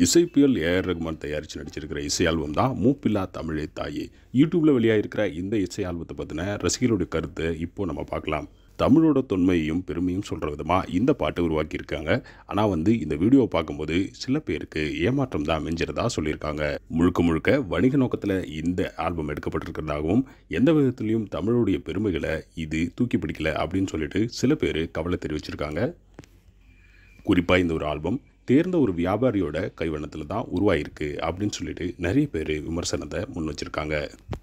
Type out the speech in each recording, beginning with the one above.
இசைப்பியல் AR Rahman தயாரித்து நடிச்சிருக்கிற இசை album தான் மூப்பில்லா தமிழே தாயே யூடியூப்பில் வெளியாகிருக்கிற இந்த இசை ஆல்பத்தை பற்றின ரசிகர்களுடைய கருத்தை இப்போ நம்ம பார்க்கலாம் தமிழோட தொன்மையையும் பெருமையும் சொல்கிற விதமாக இந்த பாட்டு உருவாக்கியிருக்காங்க ஆனால் வந்து இந்த வீடியோவை பார்க்கும்போது சில பேருக்கு ஏமாற்றம் தான் மிஞ்சிறதா சொல்லியிருக்காங்க முழுக்க முழுக்க வணிக நோக்கத்தில் இந்த ஆல்பம் எடுக்கப்பட்டிருக்கிறதாகவும் எந்த விதத்துலையும் தமிழுடைய பெருமைகளை இது தூக்கி பிடிக்கல அப்படின்னு சொல்லிட்டு சில பேர் கவலை தெரிவிச்சிருக்காங்க குறிப்பாக இந்த ஒரு ஆல்பம் தேர்ந்த ஒரு வியாபாரியோட கைவண்ணத்தில் தான் உருவாயிருக்கு அப்படின்னு சொல்லிட்டு நிறைய பேர் விமர்சனத்தை முன் வச்சிருக்காங்க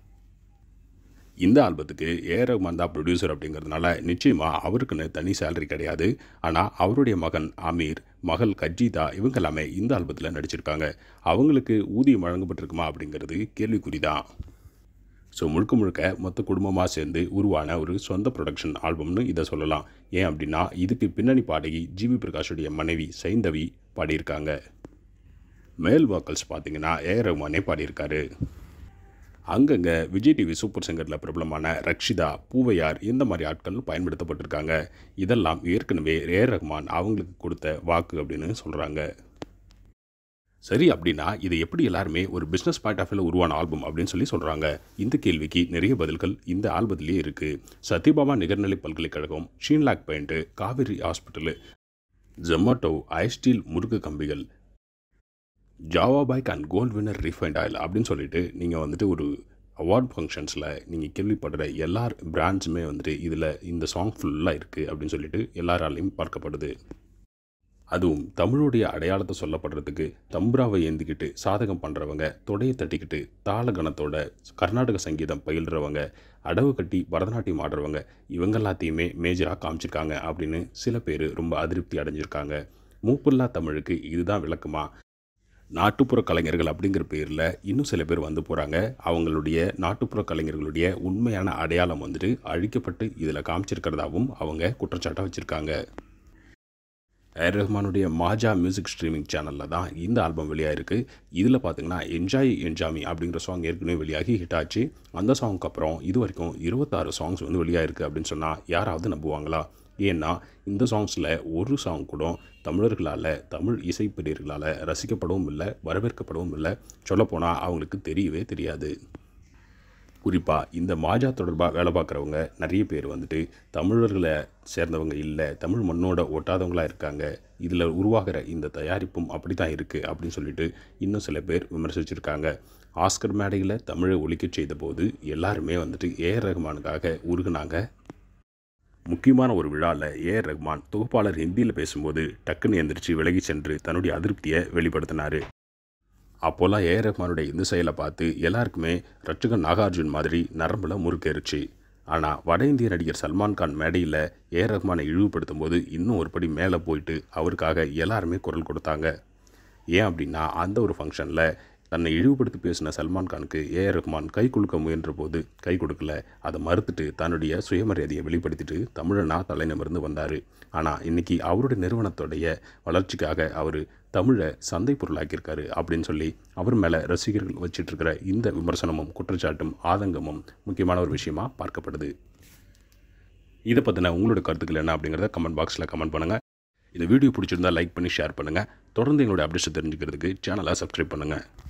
இந்த ஆல்பத்துக்கு ஏஆர் ரஹ்மான் தான் ப்ரொடியூசர் அப்படிங்கிறதுனால நிச்சயமாக அவருக்குன்னு தனி சேலரி கிடையாது ஆனால் அவருடைய மகன் ஆமீர் மகள் கஜ்ஜிதா இவங்க எல்லாமே இந்த ஆல்பத்தில் நடிச்சிருக்காங்க அவங்களுக்கு ஊதியம் வழங்கப்பட்டிருக்குமா அப்படிங்கிறது கேள்விக்குறி தான் ஸோ முழுக்க முழுக்க மொத்த குடும்பமாக சேர்ந்து உருவான ஒரு சொந்த ப்ரொடக்ஷன் ஆல்பம்னு இதை சொல்லலாம் ஏன் அப்படின்னா இதுக்கு பின்னணி பாடகி ஜிவி பிரகாஷுடைய மனைவி சைந்தவி பாடியிருக்காங்க மேல் வாக்கல்ஸ் பார்த்தீங்கன்னா ஏ ரஹ்மானே பாடியிருக்காரு அங்கங்கே விஜய் டிவி சூப்பர் சிங்கரில் பிரபலமான ரக்ஷிதா பூவையார் இந்த மாதிரி ஆட்கள் பயன்படுத்தப்பட்டிருக்காங்க இதெல்லாம் ஏற்கனவே ஏ ரஹ்மான் அவங்களுக்கு கொடுத்த வாக்கு அப்படின்னு சொல்கிறாங்க சரி அப்படின்னா இது எப்படி எல்லாருமே ஒரு பிஸ்னஸ் பாயிண்ட் ஆஃப் வியூவில் உருவான ஆல்பம் அப்படின்னு சொல்லி சொல்கிறாங்க இந்த கேள்விக்கு நிறைய பதில்கள் இந்த ஆல்பத்திலேயே இருக்குது சத்யபாமா நிகர்நிலை பல்கலைக்கழகம் ஷீன்லாக் பெயிண்ட்டு காவேரி ஹாஸ்பிட்டலு ஜொமேட்டோ ஐஸ்டீல் முருகு கம்பிகள் Jawa bike and Gold Winner refined oil அப்படின்னு சொல்லிட்டு நீங்கள் வந்துட்டு ஒரு அவார்ட் ஃபங்க்ஷன்ஸில் நீங்கள் கேள்விப்படுற எல்லா பிராண்ட்ஸுமே வந்துட்டு இதில் இந்த சாங் ஃபுல்லாக இருக்குது அப்படின்னு சொல்லிட்டு எல்லாராலையும் பார்க்கப்படுது அதுவும் தமிழுடைய அடையாளத்தை சொல்லப்படுறதுக்கு தம்புராவை ஏந்திக்கிட்டு சாதகம் பண்ணுறவங்க தொடையை தட்டிக்கிட்டு தாளகணத்தோட கர்நாடக சங்கீதம் பயில்றவங்க அடவு கட்டி பரதநாட்டியம் ஆடுறவங்க இவங்க எல்லாத்தையுமே மேஜராக காமிச்சிருக்காங்க அப்படின்னு சில பேர் ரொம்ப அதிருப்தி அடைஞ்சிருக்காங்க மூப்புல்லா தமிழுக்கு இதுதான் விளக்கமா நாட்டுப்புற கலைஞர்கள் அப்படிங்கிற பேரில் இன்னும் சில பேர் வந்து போகிறாங்க அவங்களுடைய நாட்டுப்புற கலைஞர்களுடைய உண்மையான அடையாளம் வந்துட்டு அழிக்கப்பட்டு இதில் காமிச்சிருக்கிறதாவும் அவங்க குற்றச்சாட்டாக வச்சுருக்காங்க ஏர் ரஹ்மானுடைய மாஜா மியூசிக் ஸ்ட்ரீமிங் சேனலில் தான் இந்த ஆல்பம் வெளியாயிருக்கு இதில் பார்த்தீங்கன்னா என்ஜாய் என்ஜாமி அப்படிங்கிற சாங் ஏற்கனவே வெளியாகி ஹிட் ஆச்சு அந்த சாங்க்கு அப்புறம் இது வரைக்கும் இருபத்தாறு சாங்ஸ் வந்து வெளியாயிருக்கு அப்படின்னு சொன்னால் யாராவது நம்புவாங்களா ஏன்னா இந்த சாங்ஸில் ஒரு சாங் கூட தமிழர்களால் தமிழ் இசைப்பிரியர்களால் ரசிக்கப்படவும் இல்லை வரவேற்கப்படவும் இல்லை சொல்லப்போனால் அவங்களுக்கு தெரியவே தெரியாது குறிப்பாக இந்த மாஜா தொடர்பாக வேலை பார்க்குறவங்க நிறைய பேர் வந்துட்டு தமிழர்களை சேர்ந்தவங்க இல்லை தமிழ் மண்ணோட ஒட்டாதவங்களாக இருக்காங்க இதில் உருவாகிற இந்த தயாரிப்பும் அப்படி தான் இருக்குது அப்படின்னு சொல்லிட்டு இன்னும் சில பேர் விமர்சிச்சிருக்காங்க ஆஸ்கர் மேடையில் தமிழை ஒழிக்கச் செய்த போது எல்லாருமே வந்துட்டு ஏஆர் ரஹ்மானுக்காக உருகுனாங்க முக்கியமான ஒரு விழாவில் ஏஆர் ரஹ்மான் தொகுப்பாளர் ஹிந்தியில் பேசும்போது டக்குன்னு எந்திரிச்சு விலகி சென்று தன்னுடைய அதிருப்தியை வெளிப்படுத்தினார் அப்போல்லாம் ஏஆர் ரஹ்மானுடைய இந்த செயலை பார்த்து எல்லாருக்குமே ரட்சகன் நாகார்ஜுன் மாதிரி நரம்பில் முறுக்கேறுச்சு ஆனால் வட இந்திய நடிகர் சல்மான் கான் மேடையில் ஏஆர் ரஹ்மானை இழிவுபடுத்தும் போது இன்னும் ஒரு படி மேலே போயிட்டு அவருக்காக எல்லாருமே குரல் கொடுத்தாங்க ஏன் அப்படின்னா அந்த ஒரு ஃபங்க்ஷனில் தன்னை இழிவுபடுத்தி பேசின சல்மான் கானுக்கு ஏஆர் ரஹ்மான் கை கொடுக்க முயன்ற போது கை கொடுக்கல அதை மறுத்துட்டு தன்னுடைய சுயமரியாதையை வெளிப்படுத்திட்டு தமிழனா தலைநிமிர்ந்து வந்தார் ஆனால் இன்றைக்கி அவருடைய நிறுவனத்துடைய வளர்ச்சிக்காக அவர் தமிழை சந்தை பொருளாக்கியிருக்காரு அப்படின்னு சொல்லி அவர் மேலே ரசிகர்கள் வச்சிட்ருக்கிற இந்த விமர்சனமும் குற்றச்சாட்டும் ஆதங்கமும் முக்கியமான ஒரு விஷயமா பார்க்கப்படுது இதை பற்றின உங்களோட கருத்துக்கள் என்ன அப்படிங்கிறத கமெண்ட் பாக்ஸில் கமெண்ட் பண்ணுங்கள் இந்த வீடியோ பிடிச்சிருந்தா லைக் பண்ணி ஷேர் பண்ணுங்கள் தொடர்ந்து எங்களுடைய அப்டேட்ஸ் தெரிஞ்சுக்கிறதுக்கு சேனலை சப்ஸ்கிரைப் பண்ணுங்கள்